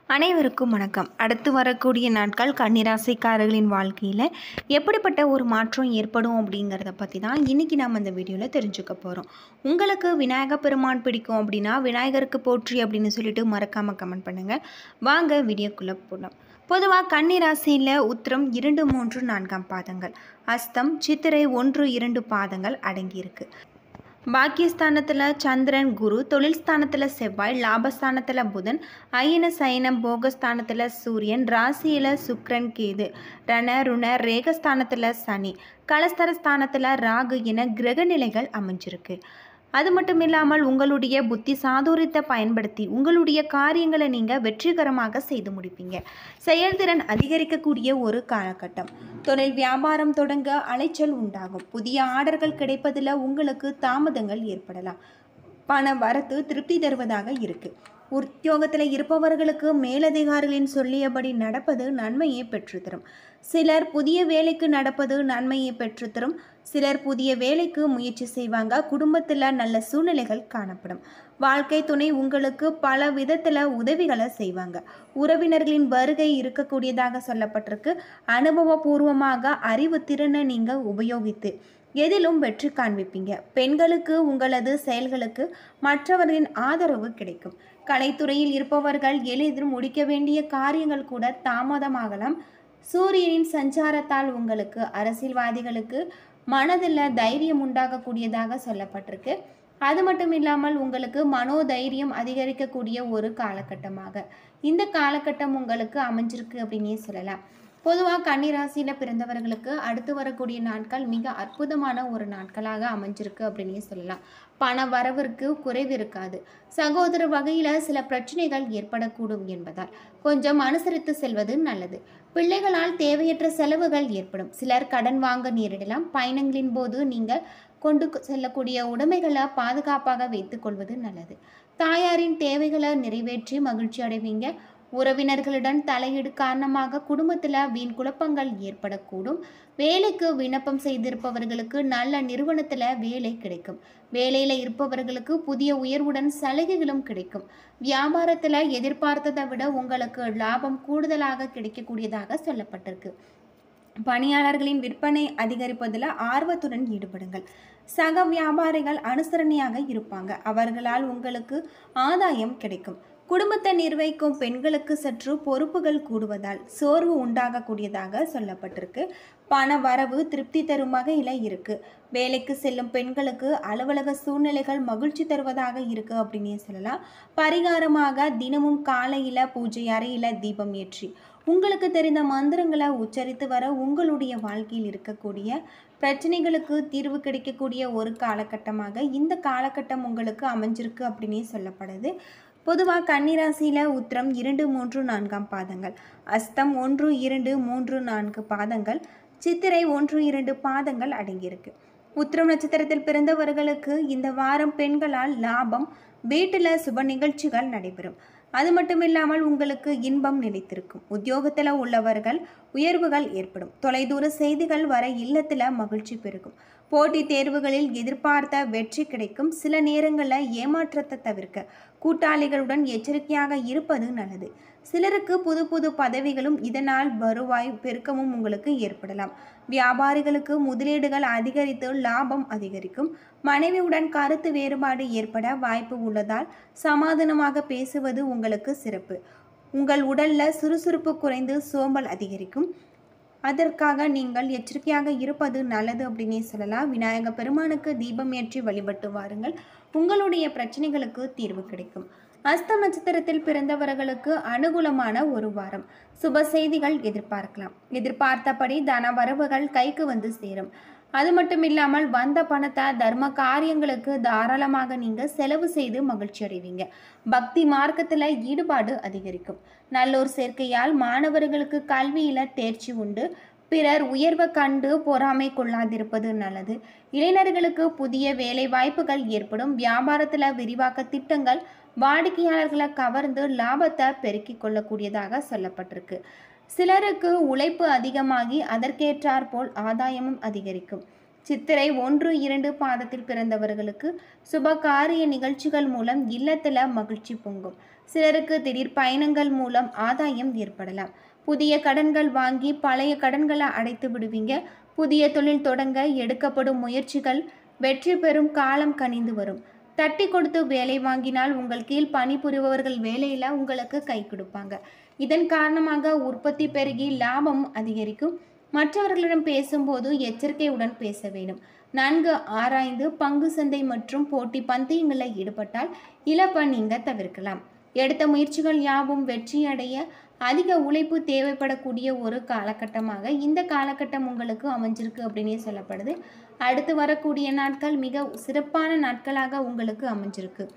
அனைவருக்கும் வணக்கம் அடுத்து வரக்கூடிய நாட்கள் கன்னிராசிக்காரர்களின் வாழ்க்கையில் எப்படிப்பட்ட ஒரு மாற்றம் ஏற்படும் அப்படிங்கிறத பற்றி தான் இன்றைக்கி நம்ம இந்த வீடியோவில் தெரிஞ்சுக்க போகிறோம் உங்களுக்கு விநாயக பெருமான் பிடிக்கும் அப்படின்னா விநாயகருக்கு போற்றி அப்படின்னு சொல்லிட்டு மறக்காமல் கமெண்ட் பண்ணுங்கள் வாங்க வீடியோக்குள்ளே போகலாம் பொதுவாக கன்னிராசியில் உத்திரம் இரண்டு மூன்று நான்காம் பாதங்கள் அஸ்தம் சித்திரை ஒன்று இரண்டு பாதங்கள் அடங்கியிருக்கு பாக்கியஸ்தானத்தில் சந்திரன் குரு தொழில் ஸ்தானத்தில் செவ்வாய் லாபஸ்தானத்தில் புதன் அயன சயனம் போகஸ்தானத்தில் சூரியன் ராசியில் சுக்கிரன் கேது ரண ருண ரேகஸ்தானத்தில் சனி கலஸ்தர ஸ்தானத்தில் ராகு என கிரக நிலைகள் அமைஞ்சிருக்கு அது மட்டும் இல்லாமல் உங்களுடைய புத்தி சாதுரியத்தை பயன்படுத்தி உங்களுடைய காரியங்களை நீங்கள் வெற்றிகரமாக செய்து முடிப்பீங்க செயல்திறன் அதிகரிக்கக்கூடிய ஒரு காலகட்டம் தொழில் வியாபாரம் தொடங்க அலைச்சல் உண்டாகும் புதிய ஆர்டர்கள் கிடைப்பதில் உங்களுக்கு தாமதங்கள் ஏற்படலாம் பண வரத்து திருப்தி தருவதாக இருக்கு உத்தியோகத்தில் இருப்பவர்களுக்கு மேலதிகாரிகளின் சொல்லியபடி நடப்பது நன்மையை பெற்றுத்தரும் சிலர் புதிய வேலைக்கு நடப்பது நன்மையை பெற்றுத்தரும் சிலர் புதிய வேலைக்கு முயற்சி செய்வாங்க குடும்பத்தில் நல்ல சூழ்நிலைகள் காணப்படும் வாழ்க்கை துணை உங்களுக்கு பல விதத்தில் உதவிகளை செய்வாங்க உறவினர்களின் வருகை இருக்கக்கூடியதாக சொல்லப்பட்டிருக்கு அனுபவபூர்வமாக அறிவு திறனை நீங்கள் உபயோகித்து எதிலும் வெற்றி காண்பிப்பீங்க பெண்களுக்கு உங்களது செயல்களுக்கு மற்றவர்களின் ஆதரவு கிடைக்கும் கலைத்துறையில் இருப்பவர்கள் எளிதில் முடிக்க வேண்டிய காரியங்கள் கூட தாமதமாகலாம் சூரியனின் சஞ்சாரத்தால் உங்களுக்கு அரசியல்வாதிகளுக்கு மனதில் தைரியம் உண்டாகக்கூடியதாக சொல்லப்பட்டிருக்கு அது மட்டும் இல்லாமல் உங்களுக்கு மனோதைரியம் அதிகரிக்கக்கூடிய ஒரு காலகட்டமாக இந்த காலகட்டம் உங்களுக்கு அமைஞ்சிருக்கு அப்படின்னே சொல்லலாம் பொதுவாக கன்னிராசியில் பிறந்தவர்களுக்கு அடுத்து வரக்கூடிய நாட்கள் மிக அற்புதமான ஒரு நாட்களாக அமைஞ்சிருக்கு அப்படின்னே சொல்லலாம் பண வரவிற்கு குறைவு இருக்காது சகோதர வகையில் சில பிரச்சனைகள் ஏற்படக்கூடும் என்பதால் கொஞ்சம் அனுசரித்து செல்வது நல்லது பிள்ளைகளால் தேவையற்ற செலவுகள் ஏற்படும் சிலர் கடன் வாங்க நேரிடலாம் பயணங்களின் போது நீங்கள் கொண்டு செல்லக்கூடிய உடைமைகளை பாதுகாப்பாக வைத்துக்கொள்வது நல்லது தாயாரின் தேவைகளை நிறைவேற்றி மகிழ்ச்சி அடைவீங்க உறவினர்களுடன் தலையீடு காரணமாக குடும்பத்தில் வீண் குழப்பங்கள் ஏற்படக்கூடும் வேலைக்கு விண்ணப்பம் செய்திருப்பவர்களுக்கு நல்ல நிறுவனத்தில் வேலை கிடைக்கும் வேலையில் இருப்பவர்களுக்கு புதிய உயர்வுடன் சலுகைகளும் கிடைக்கும் வியாபாரத்தில் எதிர்பார்த்ததை விட உங்களுக்கு லாபம் கூடுதலாக கிடைக்கக்கூடியதாக சொல்லப்பட்டிருக்கு பணியாளர்களின் விற்பனை அதிகரிப்பதில் ஆர்வத்துடன் ஈடுபடுங்கள் சக வியாபாரிகள் அனுசரணையாக இருப்பாங்க அவர்களால் உங்களுக்கு ஆதாயம் கிடைக்கும் குடும்பத்தை நிர்வகிக்கும் பெண்களுக்கு சற்று பொறுப்புகள் கூடுவதால் சோர்வு உண்டாகக்கூடியதாக சொல்லப்பட்டிருக்கு பண வரவு திருப்தி தரும் வகையில் இருக்குது வேலைக்கு செல்லும் பெண்களுக்கு அலுவலக சூழ்நிலைகள் மகிழ்ச்சி தருவதாக இருக்குது அப்படின்னே சொல்லலாம் பரிகாரமாக தினமும் காலையில் பூஜை அறையில் தீபம் ஏற்றி உங்களுக்கு தெரிந்த மந்திரங்களை உச்சரித்து வர உங்களுடைய வாழ்க்கையில் இருக்கக்கூடிய பிரச்சனைகளுக்கு தீர்வு கிடைக்கக்கூடிய ஒரு காலகட்டமாக இந்த காலகட்டம் உங்களுக்கு அமைஞ்சிருக்கு அப்படின்னே சொல்லப்படுது பொதுவாக கன்னிராசியில் உத்திரம் இரண்டு மூன்று நான்காம் பாதங்கள் அஸ்தம் ஒன்று இரண்டு மூன்று நான்கு பாதங்கள் சித்திரை ஒன்று இரண்டு பாதங்கள் அடங்கியிருக்கு உத்திரம் நட்சத்திரத்தில் பிறந்தவர்களுக்கு இந்த வாரம் பெண்களால் லாபம் வீட்டில் சுப நிகழ்ச்சிகள் நடைபெறும் அது மட்டும் இல்லாமல் உங்களுக்கு இன்பம் நிலைத்திருக்கும் உத்தியோகத்தில் உள்ளவர்கள் உயர்வுகள் ஏற்படும் தொலைதூர செய்திகள் வர இல்லத்தில் மகிழ்ச்சி பெருகும் போட்டித் தேர்வுகளில் எதிர்பார்த்த வெற்றி கிடைக்கும் சில நேரங்களில் ஏமாற்றத்தை தவிர்க்க கூட்டாளிகளுடன் எச்சரிக்கையாக இருப்பது நல்லது சிலருக்கு புது புது பதவிகளும் இதனால் வருவாய் பெருக்கமும் உங்களுக்கு ஏற்படலாம் வியாபாரிகளுக்கு முதலீடுகள் அதிகரித்து லாபம் அதிகரிக்கும் மனைவியுடன் கருத்து வேறுபாடு ஏற்பட வாய்ப்பு உள்ளதால் சமாதானமாக பேசுவது உங்களுக்கு சிறப்பு உங்கள் உடலில் சுறுசுறுப்பு குறைந்து சோம்பல் அதிகரிக்கும் அதற்காக நீங்கள் எச்சரிக்கையாக இருப்பது நல்லது அப்படின்னே சொல்லலாம் விநாயக பெருமானுக்கு தீபம் ஏற்றி வழிபட்டு வாருங்கள் உங்களுடைய பிரச்சனைகளுக்கு தீர்வு கிடைக்கும் அஸ்தம் நட்சத்திரத்தில் பிறந்தவர்களுக்கு அனுகூலமான ஒரு வாரம் சுப செய்திகள் எதிர்பார்க்கலாம் எதிர்பார்த்தபடி தன வரவுகள் கைக்கு வந்து சேரும் அது மட்டும் இல்லாமல் வந்த பணத்தை தர்ம காரியங்களுக்கு தாராளமாக நீங்கள் செலவு செய்து மகிழ்ச்சி அடைவீங்க பக்தி மார்க்கத்தில் ஈடுபாடு அதிகரிக்கும் நல்லோர் சேர்க்கையால் மாணவர்களுக்கு கல்வியில் தேர்ச்சி உண்டு பிறர் உயர்வை கண்டு பொறாமை கொள்ளாதிருப்பது நல்லது இளைஞர்களுக்கு புதிய வேலை வாய்ப்புகள் ஏற்படும் வியாபாரத்தில் விரிவாக்க திட்டங்கள் வாடிக்கையாளர்களை கவர்ந்து லாபத்தை பெருக்கிக் கொள்ளக்கூடியதாக சொல்லப்பட்டிருக்கு சிலருக்கு உழைப்பு அதிகமாகி அதற்கேற்றாற்போல் ஆதாயமும் அதிகரிக்கும் சித்திரை ஒன்று இரண்டு பாதத்தில் பிறந்தவர்களுக்கு சுப காரிய நிகழ்ச்சிகள் மூலம் இல்லத்தில் மகிழ்ச்சி பொங்கும் சிலருக்கு திடீர் பயணங்கள் மூலம் ஆதாயம் ஏற்படலாம் புதிய கடன்கள் வாங்கி பழைய கடன்களை அடைத்து விடுவீங்க புதிய தொழில் தொடங்க எடுக்கப்படும் முயற்சிகள் வெற்றி பெறும் காலம் கனிந்து வரும் தட்டி கொடுத்து வேலை வாங்கினால் உங்கள் கீழ் பணிபுரிபவர்கள் வேலையில் உங்களுக்கு கை கொடுப்பாங்க இதன் காரணமாக உற்பத்தி பெருகி லாபம் அதிகரிக்கும் மற்றவர்களிடம் பேசும்போது எச்சரிக்கையுடன் பேச வேண்டும் நன்கு ஆராய்ந்து பங்கு சந்தை மற்றும் போட்டி பந்தயங்களில் ஈடுபட்டால் இழப்பை நீங்கள் தவிர்க்கலாம் எடுத்த முயற்சிகள் யாவும் வெற்றியடைய அதிக உழைப்பு தேவைப்படக்கூடிய ஒரு காலகட்டமாக இந்த காலகட்டம் உங்களுக்கு அமைஞ்சிருக்கு அப்படின்னே சொல்லப்படுது அடுத்து வரக்கூடிய நாட்கள் மிக சிறப்பான நாட்களாக உங்களுக்கு அமைஞ்சிருக்கு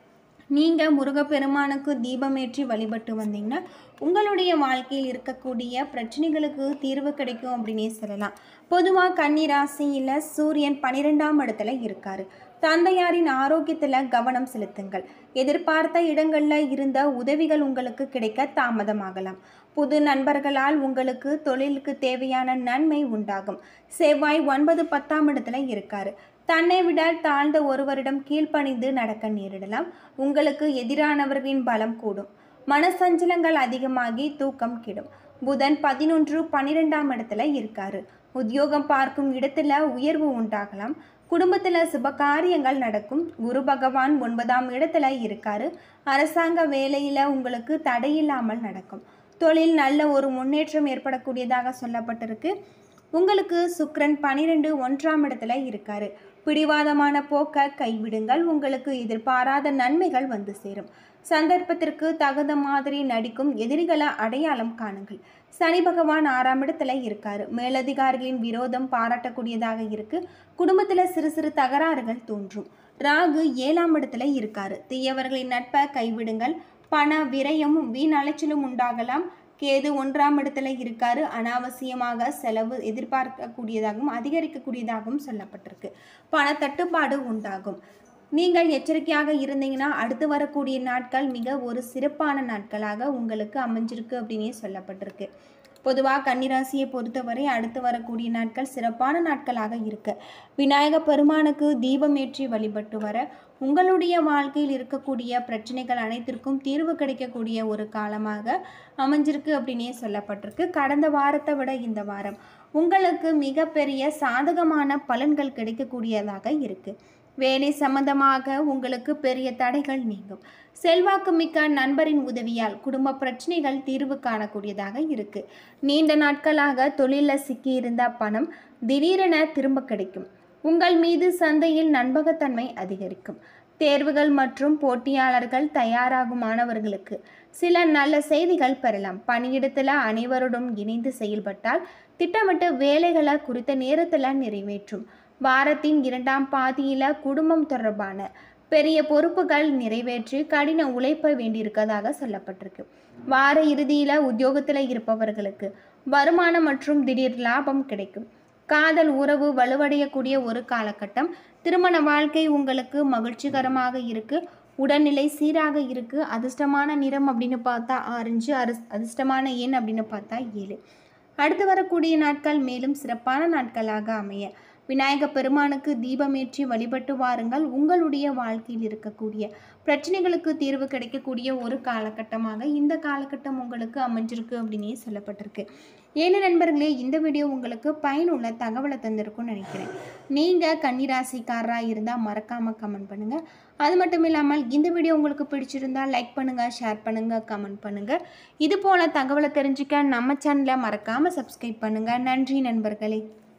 நீங்கள் முருகப்பெருமானுக்கு தீபமேற்றி வழிபட்டு வந்தீங்கன்னா உங்களுடைய வாழ்க்கையில் இருக்கக்கூடிய பிரச்சனைகளுக்கு தீர்வு கிடைக்கும் அப்படின்னே சொல்லலாம் பொதுவாக கன்னி ராசியில் சூரியன் பன்னிரெண்டாம் இடத்துல இருக்காரு தந்தையாரின் ஆரோக்கியத்தில் கவனம் செலுத்துங்கள் எதிர்பார்த்த இடங்களில் இருந்த உதவிகள் உங்களுக்கு கிடைக்க தாமதமாகலாம் புது நண்பர்களால் உங்களுக்கு தொழிலுக்கு தேவையான நன்மை உண்டாகும் செவ்வாய் ஒன்பது பத்தாம் இடத்துல இருக்காரு தன்னை விட தாழ்ந்த ஒருவரிடம் கீழ்ப்பணிந்து நடக்க நேரிடலாம் உங்களுக்கு எதிரானவர்களின் பலம் கூடும் மனசஞ்சலங்கள் அதிகமாகி தூக்கம் கெடும் புதன் பதினொன்று பன்னிரெண்டாம் இடத்துல இருக்காரு உத்தியோகம் பார்க்கும் இடத்துல உயர்வு உண்டாகலாம் குடும்பத்தில் சுப காரியங்கள் நடக்கும் குரு பகவான் ஒன்பதாம் இடத்துல இருக்காரு அரசாங்க வேலையில் உங்களுக்கு தடையில்லாமல் நடக்கும் தொழில் நல்ல ஒரு முன்னேற்றம் ஏற்படக்கூடியதாக சொல்லப்பட்டிருக்கு உங்களுக்கு சுக்ரன் பனிரெண்டு ஒன்றாம் இடத்துல இருக்காரு பிடிவாதமான போக்க கைவிடுங்கள் உங்களுக்கு எதிர்பாராத நன்மைகள் வந்து சேரும் சந்தர்ப்பத்திற்கு தகுந்த மாதிரி நடிக்கும் எதிரிகளை அடையாளம் காணுங்கள் சனி பகவான் ஆறாம் இடத்துல இருக்காரு மேலதிகாரிகளின் விரோதம் பாராட்டக்கூடியதாக இருக்கு குடும்பத்தில் சிறு சிறு தகராறுகள் தோன்றும் ராகு ஏழாம் இடத்துல இருக்காரு தீயவர்களின் நட்பை கைவிடுங்கள் பண விரயமும் வீண் அலைச்சலும் உண்டாகலாம் கேது ஒன்றாம் இடத்துல இருக்காரு அனாவசியமாக செலவு எதிர்பார்க்கக்கூடியதாகவும் அதிகரிக்கக்கூடியதாகவும் சொல்லப்பட்டிருக்கு பண தட்டுப்பாடு உண்டாகும் நீங்கள் எச்சரிக்கையாக இருந்தீங்கன்னா அடுத்து வரக்கூடிய நாட்கள் மிக ஒரு சிறப்பான நாட்களாக உங்களுக்கு அமைஞ்சிருக்கு அப்படின்னே சொல்லப்பட்டிருக்கு பொதுவாக கன்னிராசியை பொறுத்தவரை அடுத்து வரக்கூடிய நாட்கள் சிறப்பான நாட்களாக இருக்கு விநாயக பெருமானுக்கு தீபம் ஏற்றி வழிபட்டு வர உங்களுடைய வாழ்க்கையில் இருக்கக்கூடிய பிரச்சனைகள் அனைத்திற்கும் தீர்வு கிடைக்கக்கூடிய ஒரு காலமாக அமைஞ்சிருக்கு அப்படின்னே சொல்லப்பட்டிருக்கு கடந்த வாரத்தை விட இந்த வாரம் உங்களுக்கு மிகப்பெரிய சாதகமான பலன்கள் கிடைக்கக்கூடியதாக இருக்கு வேலை சம்பந்தமாக உங்களுக்கு பெரிய தடைகள் நீங்கும் செல்வாக்கு மிக்க நண்பரின் உதவியால் குடும்ப பிரச்சனைகள் தீர்வு காணக்கூடியதாக இருக்கு நீண்ட நாட்களாக தொழிலில் சிக்கியிருந்த பணம் திடீரென திரும்ப கிடைக்கும் உங்கள் மீது சந்தையில் நண்பகத்தன்மை அதிகரிக்கும் தேர்வுகள் மற்றும் போட்டியாளர்கள் தயாராகும் மாணவர்களுக்கு சில நல்ல செய்திகள் பெறலாம் பணியிடத்தில் அனைவருடன் இணைந்து செயல்பட்டால் திட்டமிட்டு வேலைகளை குறித்த நேரத்தில் நிறைவேற்றும் வாரத்தின் இரண்டாம் பாதியில் குடும்பம் தொடர்பான பெரிய பொறுப்புகள் நிறைவேற்றி கடின உழைப்ப வேண்டியிருக்கதாக சொல்லப்பட்டிருக்கு வார இறுதியில் உத்தியோகத்தில் இருப்பவர்களுக்கு வருமானம் மற்றும் திடீர் லாபம் கிடைக்கும் காதல் உறவு வலுவடையக்கூடிய ஒரு காலகட்டம் திருமண வாழ்க்கை உங்களுக்கு மகிழ்ச்சிகரமாக இருக்கு உடல்நிலை சீராக இருக்கு அதிர்ஷ்டமான நிறம் அப்படின்னு பார்த்தா ஆரஞ்சு அரிஸ் அதிர்ஷ்டமான எண் அப்படின்னு பார்த்தா ஏழு அடுத்து வரக்கூடிய நாட்கள் மேலும் சிறப்பான நாட்களாக அமைய விநாயக பெருமானுக்கு தீபமேற்றி வழிபட்டு வாருங்கள் உங்களுடைய வாழ்க்கையில் இருக்கக்கூடிய பிரச்சனைகளுக்கு தீர்வு கிடைக்கக்கூடிய ஒரு காலகட்டமாக இந்த காலகட்டம் உங்களுக்கு அமைஞ்சிருக்கு அப்படின்னே சொல்லப்பட்டிருக்கு ஏன்னு நண்பர்களே இந்த வீடியோ உங்களுக்கு பயனுள்ள தகவலை தந்திருக்கும்னு நினைக்கிறேன் நீங்கள் கன்னிராசிக்காரராக இருந்தால் மறக்காமல் கமெண்ட் பண்ணுங்கள் அது மட்டும் இல்லாமல் இந்த வீடியோ உங்களுக்கு பிடிச்சிருந்தா லைக் பண்ணுங்கள் ஷேர் பண்ணுங்கள் கமெண்ட் பண்ணுங்கள் இது போல் தகவலை தெரிஞ்சுக்க நம்ம சேனலை மறக்காமல் சப்ஸ்கிரைப் பண்ணுங்கள் நன்றி நண்பர்களே